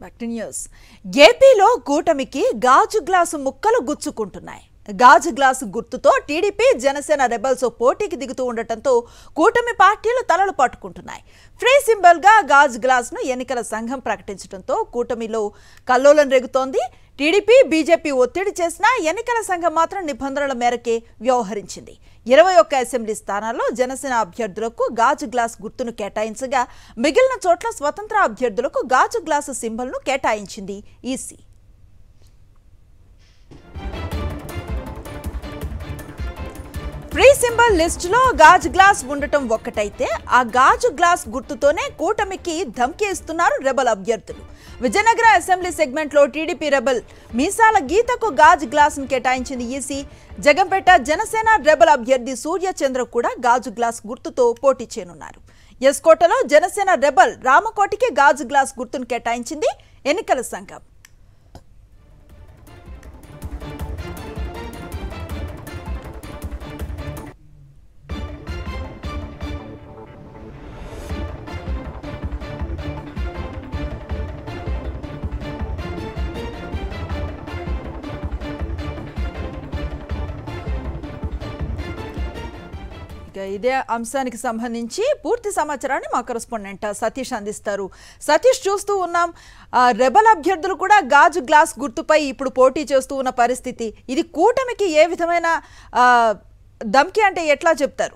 Back to news ఏపీలో కూటమికి గాజు గ్లాసు ముక్కలు గుచ్చుకుంటున్నాయి గాజు గ్లాసు గుర్తుతో టీడీపీ జనసేన రెబల్స్ పోటీకి దిగుతూ ఉండటంతో కూటమి పార్టీలు తలలు పట్టుకుంటున్నాయి ఫ్రీ సింబల్ గా గాజు గ్లాస్ ను ఎన్నికల సంఘం ప్రకటించడంతో కూటమిలో కల్లోలం రేగుతోంది టీడీపీ బీజేపీ ఒత్తిడి చేసినా ఎన్నికల సంఘం మాత్రం నిబంధనల మేరకే వ్యవహరించింది ఇరవై ఒక్క అసెంబ్లీ స్థానాల్లో జనసేన అభ్యర్థులకు గాజు గ్లాస్ గుర్తును కేటాయించగా మిగిలిన చోట్ల స్వతంత్ర అభ్యర్థులకు గాజు గ్లాసు సింబల్ను కేటాయించింది ఈసీ ఫ్రీ సింబల్ లిస్టులో గాజు గ్లాస్ ఉండటం ఒక్కటైతే ఆ గాజు గ్లాస్ గుర్తుతోనే కూటమికి ధమ్కి ఇస్తున్నారు రెబల్ అభ్యర్థులు విజయనగరం అసెంబ్లీ సెగ్మెంట్లో టీడీపీ రెబల్ మీసాల గీతకు గాజు గ్లాసును కేటాయించింది ఈసీ జగంపేట జనసేన రెబల్ అభ్యర్థి సూర్యచంద్ర కూడా గాజు గ్లాస్ గుర్తుతో పోటీ చేయనున్నారు ఎస్కోటలో జనసేన రెబల్ రామకోటికి గాజు గ్లాస్ గుర్తును కేటాయించింది ఎన్నికల సంఘం ఇక ఇదే అంశానికి సంబంధించి పూర్తి సమాచారాన్ని మా కరెస్పాండెంట్ సతీష్ అందిస్తారు సతీష్ చూస్తూ ఉన్నాం ఆ, రెబల్ అభ్యర్థులు కూడా గాజు గ్లాస్ గుర్తుపై ఇప్పుడు పోటీ చేస్తూ ఉన్న పరిస్థితి ఇది కూటమికి ఏ విధమైన ఆ, ధమ్కి అంటే ఎట్లా చెప్తారు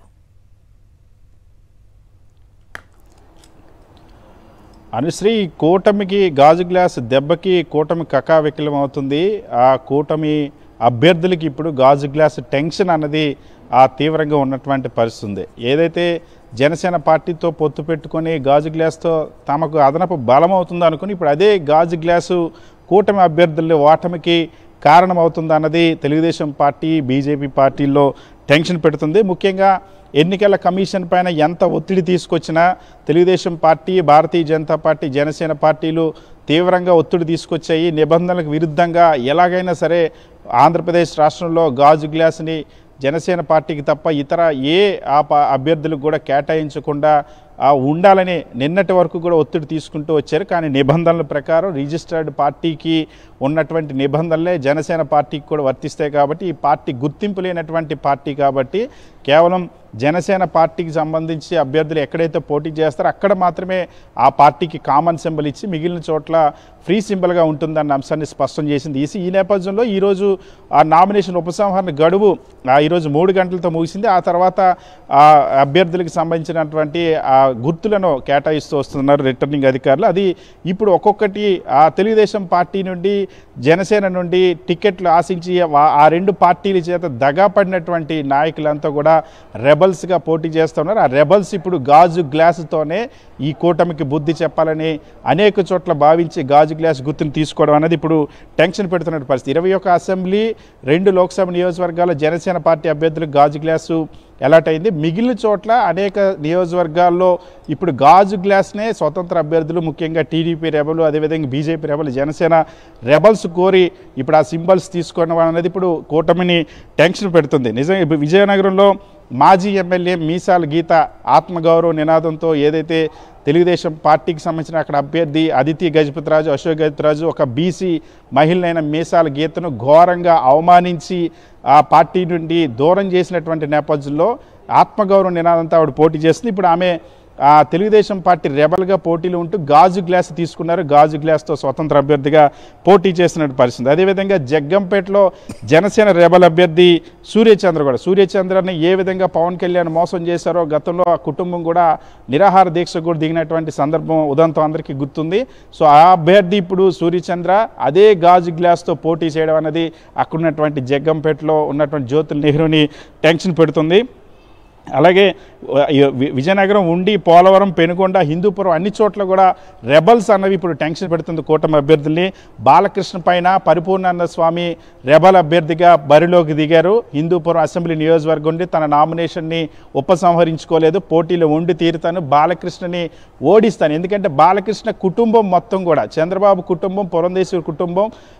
అనుశ్రీ ఈ కూటమికి గాజు గ్లాస్ దెబ్బకి కూటమి కకావికలం అవుతుంది ఆ కూటమి అభ్యర్థులకి ఇప్పుడు గాజు గ్లాస్ టెన్షన్ అన్నది ఆ తీవ్రంగా ఉన్నటువంటి పరిస్థితి ఉంది ఏదైతే జనసేన పార్టీతో పొత్తు పెట్టుకొని గాజు గ్లాస్తో తమకు అదనపు బలం అవుతుంది అనుకుని ఇప్పుడు అదే గాజు గ్లాసు కూటమి అభ్యర్థుల ఓటమికి కారణమవుతుంది అన్నది తెలుగుదేశం పార్టీ బీజేపీ పార్టీల్లో టెన్షన్ పెడుతుంది ముఖ్యంగా ఎన్నికల కమిషన్ పైన ఎంత ఒత్తిడి తీసుకొచ్చినా తెలుగుదేశం పార్టీ భారతీయ జనతా పార్టీ జనసేన పార్టీలు తీవ్రంగా ఒత్తిడి తీసుకొచ్చాయి నిబంధనలకు విరుద్ధంగా ఎలాగైనా సరే ఆంధ్రప్రదేశ్ రాష్ట్రంలో గాజు గ్లాస్ని జనసేన పార్టీకి తప్ప ఇతర ఏ ఆ పా- అభ్యర్థులకు కూడా కేటాయించకుండా ఆ, ఉండాలని నిన్నటి వరకు కూడా ఒత్తిడి తీసుకుంటూ వచ్చారు కానీ నిబంధనల ప్రకారం రిజిస్టర్డ్ పార్టీకి ఉన్నటువంటి నిబంధనలే జనసేన పార్టీకి కూడా వర్తిస్తాయి కాబట్టి ఈ పార్టీ గుర్తింపు లేనటువంటి పార్టీ కాబట్టి కేవలం జనసేన పార్టీకి సంబంధించి అభ్యర్థులు ఎక్కడైతే పోటీ చేస్తారో అక్కడ మాత్రమే ఆ పార్టీకి కామన్ సింబల్ ఇచ్చి మిగిలిన చోట్ల ఫ్రీ సింబల్గా ఉంటుందన్న అంశాన్ని స్పష్టం చేసింది ఈసీ ఈ నేపథ్యంలో ఈరోజు ఆ నామినేషన్ ఉపసంహరణ గడువు ఆ ఈరోజు మూడు గంటలతో ముగిసింది ఆ తర్వాత ఆ అభ్యర్థులకు సంబంధించినటువంటి ఆ గుర్తులను కేటాయిస్తూ వస్తున్నారు రిటర్నింగ్ అధికారులు అది ఇప్పుడు ఒక్కొక్కటి ఆ తెలుగుదేశం పార్టీ నుండి జనసేన నుండి టికెట్లు ఆశించి వా- ఆ రెండు పార్టీల చేత దగా పడినటువంటి నాయకులంతా కూడా రెబల్స్గా పోటీ చేస్తున్నారు ఆ రెబల్స్ ఇప్పుడు గాజు గ్లాసుతోనే ఈ కూటమికి బుద్ధి చెప్పాలని అనేక చోట్ల భావించి గాజు గ్లాస్ గుర్తును తీసుకోవడం అనేది ఇప్పుడు టెన్షన్ పెడుతున్న పరిస్థితి ఇరవై ఒక అసెంబ్లీ రెండు లోక్సభ నియోజకవర్గాల జనసేన పార్టీ అభ్యర్థులకు గాజు గ్లాసు అలాట్ అయింది మిగిలిన చోట్ల అనేక నియోజకవర్గాల్లో ఇప్పుడు గాజు గ్లాస్నే స్వతంత్ర అభ్యర్థులు ముఖ్యంగా టీడీపీ రెబలు అదేవిధంగా బీజేపీ రెబలు జనసేన రెబల్స్ కోరి ఇప్పుడు ఆ సింబల్స్ తీసుకోవడం అనేది ఇప్పుడు కూటమిని టెన్షన్ పెడుతుంది నిజంగా ఇప్పుడు విజయనగరంలో మాజీ ఎమ్మెల్యే మీసాల గీత ఆత్మగౌరవ నినాదంతో ఏదైతే తెలుగుదేశం పార్టీకి సంబంధించిన అక్కడ అభ్యర్థి అదితి గజపతిరాజు అశోక్ గజపతిరాజు ఒక బీసీ మహిళనైన మీసాల గీతను ఘోరంగా అవమానించి ఆ పార్టీ నుండి దూరం చేసినటువంటి నేపథ్యంలో ఆత్మగౌరవ నినాదంతో ఆవిడ పోటీ చేస్తుంది ఇప్పుడు ఆమె ఆ తెలుగుదేశం పార్టీ రెబల్గా పోటీలు ఉంటూ గాజు గ్లాస్ తీసుకున్నారు గాజు గ్లాస్తో స్వతంత్ర అభ్యర్థిగా పోటీ చేసినట్టు పరిస్థితి అదేవిధంగా జగ్గంపేటలో జనసేన రెబల్ అభ్యర్థి సూర్యచంద్ర కూడా సూర్యచంద్రని ఏ విధంగా పవన్ కళ్యాణ్ మోసం చేశారో గతంలో ఆ కుటుంబం కూడా నిరాహార దీక్ష కూడా దిగినటువంటి సందర్భం ఉదంతం అందరికీ గుర్తుంది సో ఆ అభ్యర్థి ఇప్పుడు సూర్యచంద్ర అదే గాజు గ్లాస్తో పోటీ చేయడం అనేది అక్కడ ఉన్నటువంటి జగ్గంపేటలో ఉన్నటువంటి జ్యోతుల నెహ్రూని టెన్షన్ పెడుతుంది అలాగే వ- వి- విజయనగరం ఉండి పోలవరం పెనుకొండ హిందూపురం అన్ని చోట్ల కూడా రెబల్స్ అన్నవి ఇప్పుడు టెన్షన్ పెడుతుంది కూటమి అభ్యర్థుల్ని బాలకృష్ణ పైన పరిపూర్ణానంద స్వామి రెబల్ అభ్యర్థిగా బరిలోకి దిగారు హిందూపురం అసెంబ్లీ నియోజకవర్గం నుండి తన నామినేషన్ని ఉపసంహరించుకోలేదు పోటీలో ఉండి తీరుతాను బాలకృష్ణని ఓడిస్తాను ఎందుకంటే బాలకృష్ణ కుటుంబం మొత్తం కూడా చంద్రబాబు కుటుంబం పురంధేశ్వరి కుటుంబం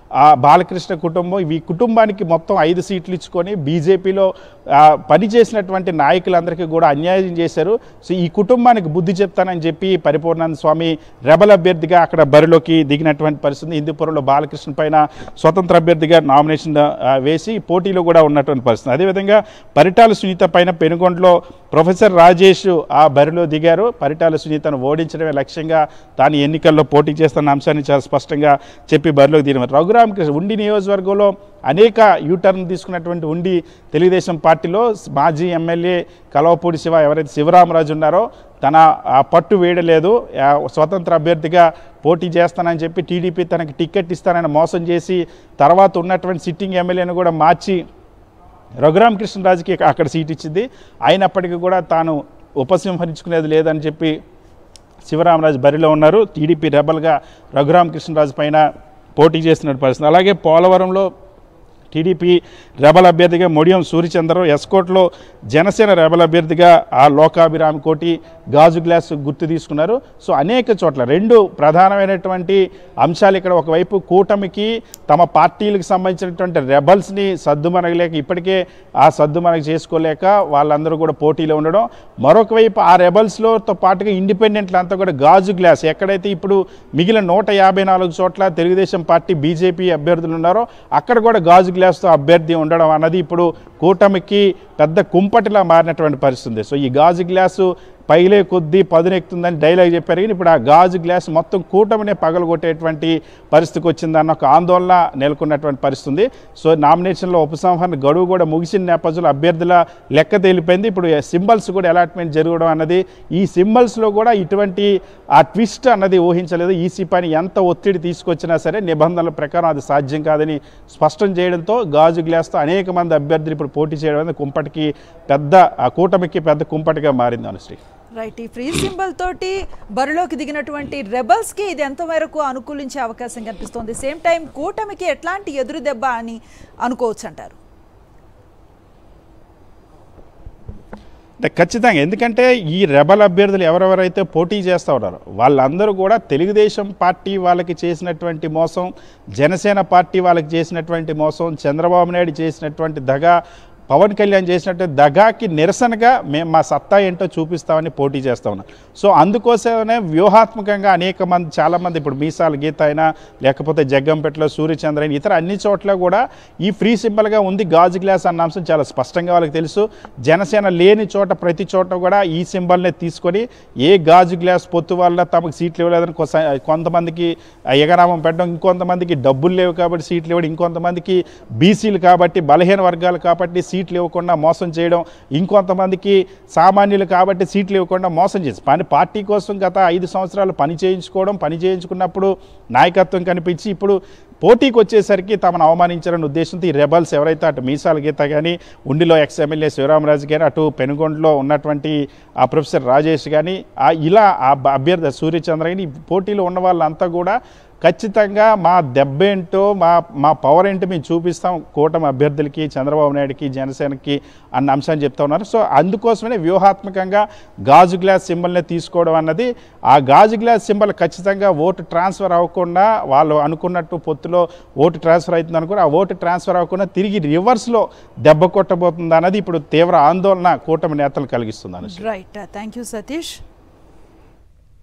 ఆ బాలకృష్ణ కుటుంబం ఈ కుటుంబానికి మొత్తం ఐదు సీట్లు ఇచ్చుకొని బీజేపీలో పనిచేసినటువంటి నాయకులందరికీ కూడా అన్యాయం చేశారు సో ఈ కుటుంబానికి బుద్ధి చెప్తానని చెప్పి పరిపూర్ణానంద స్వామి రెబల్ అభ్యర్థిగా అక్కడ బరిలోకి దిగినటువంటి పరిస్థితి హిందూపురంలో బాలకృష్ణ పైన స్వతంత్ర అభ్యర్థిగా నామినేషన్ ఆ, వేసి పోటీలో కూడా ఉన్నటువంటి పరిస్థితి అదేవిధంగా పరిటాల సునీత పైన పెనుగొండలో ప్రొఫెసర్ రాజేష్ ఆ బరిలో దిగారు పరిటాల సునీతను ఓడించడమే లక్ష్యంగా తాను ఎన్నికల్లో పోటీ చేస్తున్న అంశాన్ని చాలా స్పష్టంగా చెప్పి బరిలోకి దిగిన రఘురామకృష్ణ ఉండి నియోజకవర్గంలో అనేక యూటర్న్ తీసుకున్నటువంటి ఉండి తెలుగుదేశం పార్టీలో మాజీ ఎమ్మెల్యే కలవపూడి శివ ఎవరైతే శివరామరాజు ఉన్నారో తన ఆ పట్టు వేయడలేదు ఆ స్వతంత్ర అభ్యర్థిగా పోటీ చేస్తానని చెప్పి టీడీపీ తనకి టికెట్ ఇస్తానని మోసం చేసి తర్వాత ఉన్నటువంటి సిట్టింగ్ ఎమ్మెల్యేను కూడా మార్చి రఘురామకృష్ణరాజుకి అక్కడ సీట్ ఇచ్చింది అయినప్పటికీ కూడా తాను ఉపసంహరించుకునేది లేదని చెప్పి శివరామరాజు బరిలో ఉన్నారు టీడీపీ రెబల్గా రఘురామకృష్ణరాజు పైన పోటీ చేస్తున్న పరిస్థితి అలాగే పోలవరంలో టీడీపీ రెబల్ అభ్యర్థిగా మొడియం సూర్యచంద్ర ఎస్కోట్లో జనసేన రెబల్ అభ్యర్థిగా ఆ లోకాభిరామ్ కోటి గాజు గ్లాస్ గుర్తు తీసుకున్నారు సో అనేక చోట్ల రెండు ప్రధానమైనటువంటి అంశాలు ఇక్కడ ఒకవైపు కూటమికి తమ పార్టీలకు సంబంధించినటువంటి రెబల్స్ని సద్దుమనగలేక ఇప్పటికే ఆ సద్దుమనగ చేసుకోలేక వాళ్ళందరూ కూడా పోటీలో ఉండడం మరొక వైపు ఆ రెబల్స్లోతో పాటుగా ఇండిపెండెంట్లు అంతా కూడా గాజు గ్లాస్ ఎక్కడైతే ఇప్పుడు మిగిలిన నూట యాభై నాలుగు చోట్ల తెలుగుదేశం పార్టీ బీజేపీ అభ్యర్థులు ఉన్నారో అక్కడ కూడా గాజు గ్లాస్తో అభ్యర్థి ఉండడం అన్నది ఇప్పుడు కూటమికి పెద్ద కుంపటిలా మారినటువంటి పరిస్థితి ఉంది. సో ఈ గాజు గ్లాసు పైలే కొద్దీ పదునెక్కుతుందని డైలాగ్ చెప్పారు కానీ ఇప్పుడు ఆ గాజు గ్లాస్ మొత్తం కూటమినే పగలగొట్టేటువంటి పరిస్థితికి వచ్చిందన్న ఒక ఆందోళన నెలకొన్నటువంటి పరిస్థితి ఉంది సో నామినేషన్లో ఉపసంహరణ గడువు కూడా ముగిసిన నేపథ్యంలో అభ్యర్థుల లెక్క తేలిపోయింది ఇప్పుడు సింబల్స్ కూడా అలాట్మెంట్ జరగడం అన్నది ఈ సింబల్స్లో కూడా ఇటువంటి ఆ ట్విస్ట్ అన్నది ఊహించలేదు ఈసీ పైన ఎంత ఒత్తిడి తీసుకొచ్చినా సరే నిబంధనల ప్రకారం అది సాధ్యం కాదని స్పష్టం చేయడంతో గాజు గ్లాస్తో అనేక మంది అభ్యర్థులు ఇప్పుడు పోటీ చేయడం అనేది కుంపటికి పెద్ద ఆ కూటమికి పెద్ద కుంపటిగా మారింది అనుశ్రీ రైట్ ఈ ఫ్రీ సింబల్ తోటి బరిలోకి దిగినటువంటి రెబల్స్ కి ఇది ఎంత మేరకు అనుకూలించే అవకాశం కనిపిస్తోంది సేమ్ టైం కూటమికి ఎట్లాంటి ఎదురు దెబ్బ అని అనుకోవచ్చు అంటారు అంటే ఖచ్చితంగా ఎందుకంటే ఈ రెబల్ అభ్యర్థులు ఎవరెవరైతే పోటీ చేస్తూ ఉన్నారో వాళ్ళందరూ కూడా తెలుగుదేశం పార్టీ వాళ్ళకి చేసినటువంటి మోసం జనసేన పార్టీ వాళ్ళకి చేసినటువంటి మోసం చంద్రబాబు నాయుడు చేసినటువంటి దగా పవన్ కళ్యాణ్ చేసినట్టు దగాకి నిరసనగా మేము మా సత్తా ఏంటో చూపిస్తామని పోటీ చేస్తా ఉన్నాం సో అందుకోసమే వ్యూహాత్మకంగా అనేక మంది చాలామంది ఇప్పుడు మీసాల గీత అయినా లేకపోతే జగ్గంపేటలో సూర్యచంద్ర అయినా ఇతర అన్ని చోట్ల కూడా ఈ ఫ్రీ సింబల్గా ఉంది గాజు గ్లాస్ అన్న అంశం చాలా స్పష్టంగా వాళ్ళకి తెలుసు జనసేన లేని చోట ప్రతి చోట కూడా ఈ సింబల్ని తీసుకొని ఏ గాజు గ్లాస్ పొత్తు వల్ల తమకు సీట్లు ఇవ్వలేదని కొస- కొంతమందికి ఎగనామం పెట్టడం ఇంకొంతమందికి డబ్బులు లేవు కాబట్టి సీట్లు ఇవ్వడం ఇంకొంతమందికి బీసీలు కాబట్టి బలహీన వర్గాలు కాబట్టి సీట్లు ఇవ్వకుండా మోసం చేయడం ఇంకొంతమందికి సామాన్యులు కాబట్టి సీట్లు ఇవ్వకుండా మోసం చేసి పని పార్టీ కోసం గత ఐదు సంవత్సరాలు పని చేయించుకోవడం పని చేయించుకున్నప్పుడు నాయకత్వం కనిపించి ఇప్పుడు పోటీకి వచ్చేసరికి తమను అవమానించాలనే ఉద్దేశంతో ఈ రెబల్స్ ఎవరైతే అటు మీసాల గీత కానీ ఉండిలో ఎక్స్ ఎమ్మెల్యే శివరామరాజు కానీ అటు పెనుగొండలో ఉన్నటువంటి ఆ ప్రొఫెసర్ రాజేష్ కానీ ఆ ఇలా ఆ బ- అభ్యర్థి సూర్యచంద్ర కానీ ఈ పోటీలో ఉన్న వాళ్ళంతా కూడా ఖచ్చితంగా మా దెబ్బ ఏంటో మా మా పవర్ ఏంటో మేము చూపిస్తాం కూటమి అభ్యర్థులకి చంద్రబాబు నాయుడుకి జనసేనకి అన్న అంశాన్ని చెప్తా ఉన్నారు సో అందుకోసమే వ్యూహాత్మకంగా గాజు గ్లాస్ సింబల్ని తీసుకోవడం అన్నది ఆ గాజు గ్లాస్ సింబల్ ఖచ్చితంగా ఓటు ట్రాన్స్ఫర్ అవ్వకుండా వాళ్ళు అనుకున్నట్టు పొత్తులో ఓటు ట్రాన్స్ఫర్ అవుతుంది అనుకుని ఆ ఓటు ట్రాన్స్ఫర్ అవ్వకుండా తిరిగి రివర్స్లో దెబ్బ కొట్టబోతుంది అన్నది ఇప్పుడు తీవ్ర ఆందోళన కూటమి నేతలు కలిగిస్తుంది Anusha right thank you Satish